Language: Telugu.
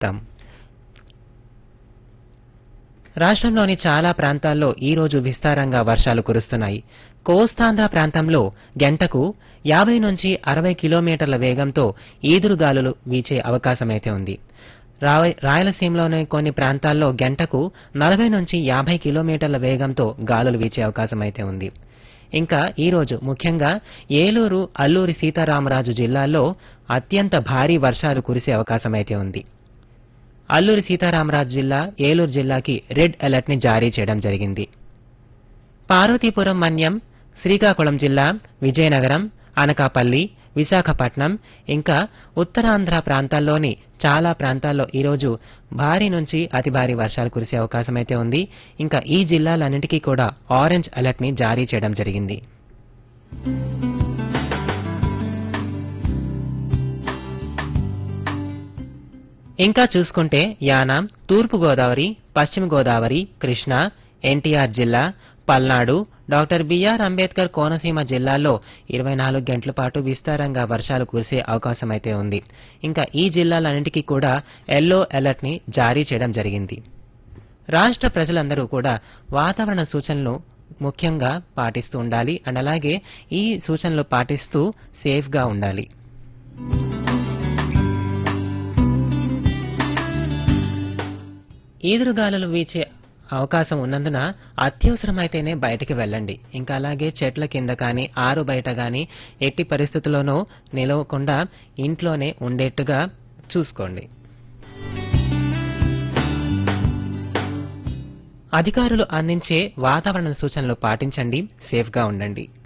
తం రాష్ట్రంలోని చాలా ప్రాంతాల్లో ఈ రోజు విస్తారంగా వర్షాలు కురుస్తున్నాయి కోస్తాంధ్ర ప్రాంతంలో గంటకు యాభై నుంచి అరవై కిలోమీటర్ల వేగంతో ఈదురుగాలులు వీచే అవకాశమైతే ఉంది రావ- రాయలసీమలోని కొన్ని ప్రాంతాల్లో గంటకు నలభై నుంచి యాభై కిలోమీటర్ల వేగంతో గాలులు వీచే అవకాశం అయితే ఉంది ఇంకా ఈ రోజు ముఖ్యంగా ఏలూరు అల్లూరి సీతారామరాజు జిల్లాల్లో అత్యంత భారీ వర్షాలు కురిసే అవకాశం అయితే ఉంది అల్లూరి సీతారామరాజు జిల్లా ఏలూరు జిల్లాకి రెడ్ అలర్ట్ ని జారీ చేయడం జరిగింది పార్వతీపురం మన్యం శ్రీకాకుళం జిల్లా విజయనగరం అనకాపల్లి విశాఖపట్నం ఇంకా ఉత్తరాంధ్ర ప్రాంతాల్లోని చాలా ప్రాంతాల్లో ఈరోజు భారీ నుంచి అతి భారీ వర్షాలు కురిసే అవకాశం అయితే ఉంది ఇంకా ఈ జిల్లాలన్నింటికీ కూడా ఆరెంజ్ అలర్ట్ ని జారీ చేయడం జరిగింది ఇంకా చూసుకుంటే యానాం తూర్పు గోదావరి పశ్చిమ గోదావరి కృష్ణా ఎన్టీఆర్ జిల్లా పల్నాడు డాక్టర్ బిఆర్ అంబేద్కర్ కోనసీమ జిల్లాల్లో ఇరవై నాలుగు గంటల పాటు విస్తారంగా వర్షాలు కురిసే అవకాశం అయితే ఉంది ఇంకా ఈ జిల్లాలన్నింటికీ కూడా ఎల్లో అలర్ట్ ని జారీ చేయడం జరిగింది రాష్ట్ర ప్రజలందరూ కూడా వాతావరణ సూచనలు ముఖ్యంగా పాటిస్తూ ఉండాలి అండ్ అలాగే ఈ సూచనలు పాటిస్తూ సేఫ్గా ఉండాలి ఈదురుగాలులు వీచే అవకాశం ఉన్నందున అత్యవసరమైతేనే బయటికి వెళ్ళండి ఇంకా అలాగే చెట్ల కింద కానీ ఆరు బయట కానీ ఎట్టి పరిస్థితుల్లోనూ నిలవకుండా ఇంట్లోనే ఉండేట్టుగా చూసుకోండి అధికారులు అందించే వాతావరణ సూచనలు పాటించండి సేఫ్గా ఉండండి